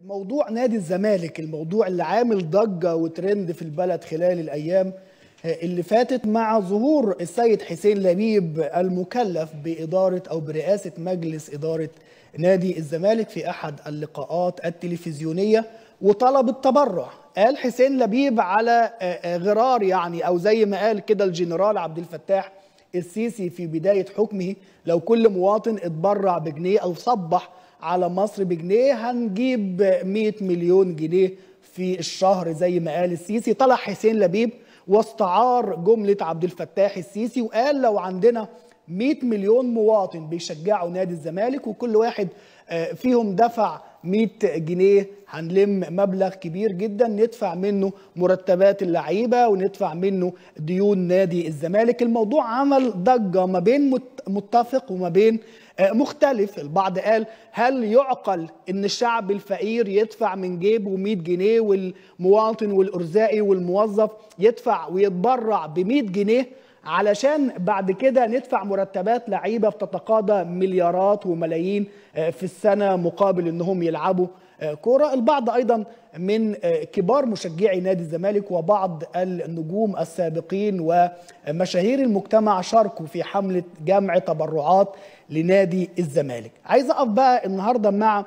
موضوع نادي الزمالك الموضوع اللي عامل ضجة وترند في البلد خلال الأيام اللي فاتت مع ظهور السيد حسين لبيب المكلف بإدارة أو برئاسة مجلس إدارة نادي الزمالك في أحد اللقاءات التلفزيونية وطلب التبرع قال حسين لبيب على غرار يعني أو زي ما قال كده الجنرال عبد الفتاح السيسي في بداية حكمه لو كل مواطن اتبرع بجنيه أو صبح على مصر بجنيه هنجيب 100 مليون جنيه في الشهر زي ما قال السيسي طلع حسين لبيب واستعار جملة عبد الفتاح السيسي وقال لو عندنا 100 مليون مواطن بيشجعوا نادي الزمالك وكل واحد فيهم دفع 100 جنيه هنلم مبلغ كبير جدا ندفع منه مرتبات اللعيبه وندفع منه ديون نادي الزمالك الموضوع عمل ضجه ما بين متفق وما بين مختلف البعض قال هل يعقل ان الشعب الفقير يدفع من جيبه 100 جنيه والمواطن والارزاقي والموظف يدفع ويتبرع ب 100 جنيه علشان بعد كده ندفع مرتبات لعيبه بتتقاضى مليارات وملايين في السنه مقابل انهم يلعبوا كوره البعض ايضا من كبار مشجعي نادي الزمالك وبعض النجوم السابقين ومشاهير المجتمع شاركوا في حمله جمع تبرعات لنادي الزمالك عايز اقف بقى النهارده مع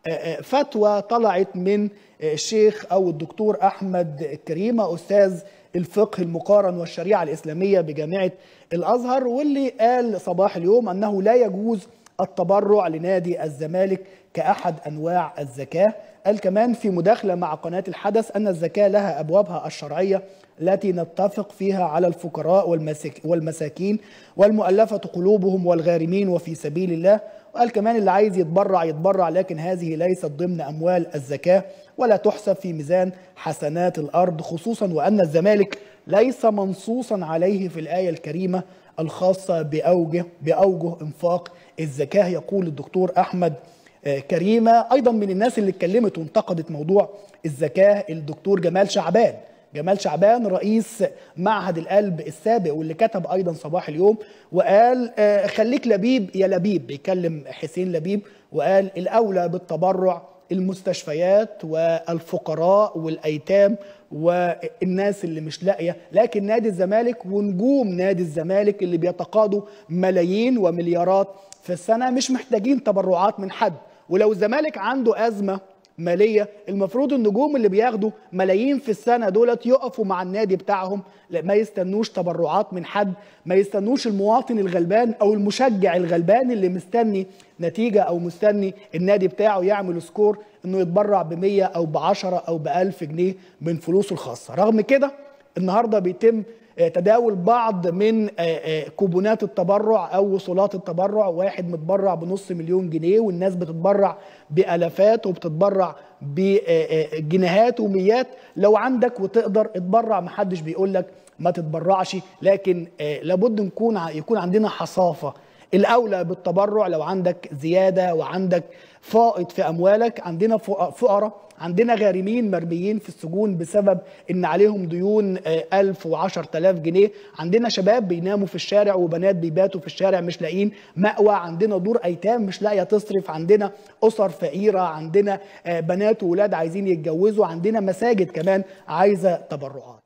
فتوى طلعت من الشيخ او الدكتور احمد كريمه استاذ الفقه المقارن والشريعه الاسلاميه بجامعه الازهر واللي قال صباح اليوم انه لا يجوز التبرع لنادي الزمالك كأحد أنواع الزكاة قال كمان في مداخلة مع قناة الحدث أن الزكاة لها أبوابها الشرعية التي نتفق فيها على الفقراء والمساكين والمؤلفة قلوبهم والغارمين وفي سبيل الله وقال كمان اللي عايز يتبرع يتبرع لكن هذه ليست ضمن أموال الزكاة ولا تحسب في ميزان حسنات الأرض خصوصا وأن الزمالك ليس منصوصا عليه في الآية الكريمة الخاصة بأوجه بأوجه إنفاق الزكاة يقول الدكتور أحمد كريمة أيضا من الناس اللي اتكلمت وانتقدت موضوع الزكاة الدكتور جمال شعبان جمال شعبان رئيس معهد القلب السابق واللي كتب أيضا صباح اليوم وقال خليك لبيب يا لبيب بيكلم حسين لبيب وقال الأولى بالتبرع المستشفيات والفقراء والايتام والناس اللي مش لاقيه لكن نادي الزمالك ونجوم نادي الزمالك اللي بيتقاضوا ملايين ومليارات في السنه مش محتاجين تبرعات من حد ولو الزمالك عنده ازمه ماليه المفروض النجوم اللي بياخدوا ملايين في السنه دولت يقفوا مع النادي بتاعهم ما يستنوش تبرعات من حد ما يستنوش المواطن الغلبان او المشجع الغلبان اللي مستني نتيجه او مستني النادي بتاعه يعمل سكور انه يتبرع ب 100 او ب 10 او ب 1000 جنيه من فلوسه الخاصه رغم كده النهارده بيتم تداول بعض من كوبونات التبرع او وصولات التبرع واحد متبرع بنص مليون جنيه والناس بتتبرع بالافات وبتتبرع بجنيهات وميات لو عندك وتقدر اتبرع محدش بيقول لك ما تتبرعش لكن لابد نكون يكون عندنا حصافه الاولى بالتبرع لو عندك زياده وعندك فائض في اموالك عندنا فقراء عندنا غارمين مرميين في السجون بسبب ان عليهم ديون 1000 و10000 جنيه عندنا شباب بيناموا في الشارع وبنات بيباتوا في الشارع مش لاقيين مأوى عندنا دور ايتام مش لاقيه تصرف عندنا اسر فقيره عندنا بنات وولاد عايزين يتجوزوا عندنا مساجد كمان عايزه تبرعات